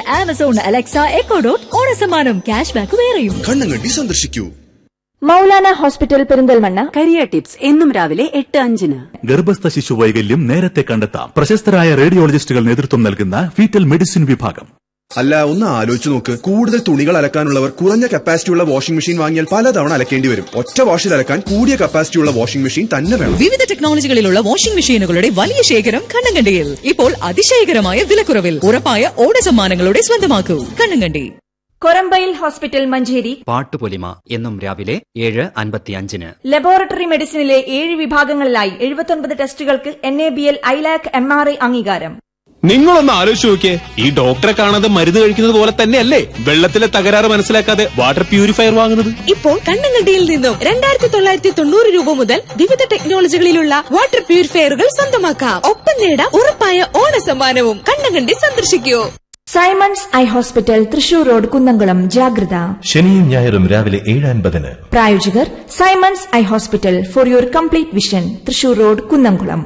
Amazon Alexa echo dot ഓണസമ്മാനം cash back വേറെയും കണ്ണങ്കണ്ടി സന്ദർശിക്കൂ Maulana hospital Perinthalmanna career tips എന്നും രാവിലെ എട്ട് അഞ്ചിന് ഗർഭസ്ഥ ശിശു വൈകല്യം നേരത്തെ കണ്ടെത്താം പ്രശസ്തരായ റേഡിയോളജിസ്റ്റുകൾ നേതൃത്വം നൽകുന്ന ഫീറ്റൽ മെഡിസിൻ വിഭാഗം അല്ല ഒന്ന് ആലോചിച്ച് നോക്ക് കൂടുതൽ തുണികൾ അലക്കാനുള്ളവർ കുറഞ്ഞ കപ്പാസിറ്റി ഉള്ള വാഷിംഗ് മെഷീൻ വാങ്ങിയാൽ പലതവണ അലക്കേണ്ടി വരും ഒറ്റ വാഷിൽ അലക്കാൻ കൂടിയ കപ്പാസിറ്റി ഉള്ള വാഷിംഗ് മെഷീൻ തന്നെ വേണം വിവിധ ടെക്നോളജികളിലുള്ള വാഷിംഗ് മെഷീനുകളുടെ വലിയ ശേഖരം കണ്ണങ്കണ്ടിയിൽ ഇപ്പോൾ അതിശയകരമായ വിലക്കുറവിൽ ഉറപ്പായ ഓണ സമ്മാനങ്ങളുടെ സ്വന്തമാക്കൂ കണ്ണങ്കണ്ടി കൊരമ്പയിൽ ഹോസ്പിറ്റൽ മഞ്ചേരി പാട്ടുപൊലിമ എന്നും രാവിലെ ഏഴ് അൻപത്തിയഞ്ചിന് ലബോറട്ടറി മെഡിസിനിലെ ഏഴ് വിഭാഗങ്ങളിലായി എഴുപത്തൊൻപത് ടെസ്റ്റുകൾക്ക് N A B L ILAC M R I അംഗീകാരം നിങ്ങളൊന്ന് ആലോചിച്ച് നോക്കിയേ ഈ ഡോക്ടറെ കാണാതെ മരുന്ന് കഴിക്കുന്നത് പോലെ തന്നെയല്ലേ വെള്ളത്തിലെ തകരാറ് മനസ്സിലാക്കാതെ വാട്ടർ പ്യൂരിഫയർ വാങ്ങുന്നത് ഇപ്പോൾ കണ്ണങ്കണ്ടിയിൽ നിന്നും രണ്ടായിരത്തി തൊള്ളായിരത്തി തൊണ്ണൂറ് രൂപ മുതൽ വിവിധ ടെക്നോളജികളിലുള്ള വാട്ടർ പ്യൂരിഫയറുകൾ സ്വന്തമാക്കാം ഒപ്പം നേടാം ഉറപ്പായ ഓണ സമ്മാനവും കണ്ണങ്കണ്ടി സന്ദർശിക്കൂ Simons eye hospital Thrissur road Kunnamkulam ജാഗ്രത ശനിയും ഞായറും രാവിലെ ഏഴ് അൻപതിന് പ്രായോജകർ Simons eye hospital for your complete vision Thrissur road Kunnamkulam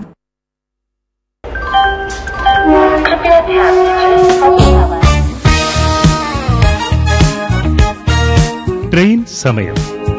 train സമയം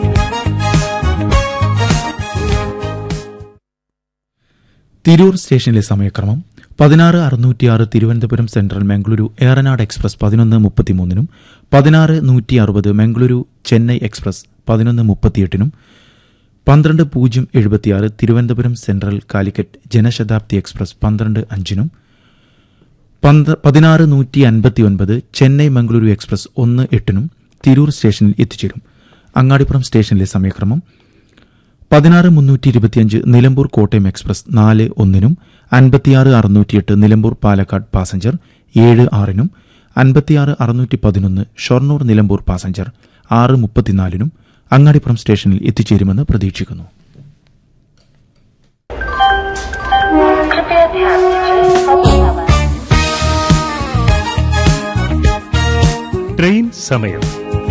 തിരൂർ സ്റ്റേഷനിലെ സമയക്രമം പതിനാറ് അറുന്നൂറ്റിയാറ് തിരുവനന്തപുരം സെൻട്രൽ മംഗളൂരു ഏറനാട് എക്സ്പ്രസ് പതിനൊന്ന് മുപ്പത്തിമൂന്നിനും പതിനാറ് നൂറ്റി അറുപത് മംഗളൂരു ചെന്നൈ എക്സ്പ്രസ് പതിനൊന്ന് മുപ്പത്തിയെട്ടിനും പന്ത്രണ്ട് പൂജ്യം എഴുപത്തിയാറ് Thiruvananthapuram central Calicut Janshatabdi express പന്ത്രണ്ട് അഞ്ചിനും പന്ത- പതിനാറ് നൂറ്റി അൻപത്തിയൊൻപത് ചെന്നൈ മംഗളൂരു എക്സ്പ്രസ് ഒന്ന് എട്ടിനും തിരൂർ സ്റ്റേഷനിൽ എത്തിച്ചേരും അങ്ങാടിപ്പുറം സ്റ്റേഷനിലെ സമയക്രമം പതിനാറ് മുന്നൂറ്റി ഇരുപത്തിയഞ്ച് നിലമ്പൂർ കോട്ടയം എക്സ്പ്രസ് നാല് ഒന്നിനും അൻപത്തിയാറ് അറുന്നൂറ്റിയെട്ട് നിലമ്പൂർ പാലക്കാട് പാസഞ്ചർ ഏഴ് ആറിനും അൻപത്തിയാറ് അറുന്നൂറ്റി പതിനൊന്ന് ഷൊർണൂർ നിലമ്പൂർ പാസഞ്ചർ ആറ് മുപ്പത്തിനാലിനും അങ്ങാടിപ്പുറം സ്റ്റേഷനിൽ എത്തിച്ചേരുമെന്ന് പ്രതീക്ഷിക്കുന്നു ട്രെയിൻ സമയം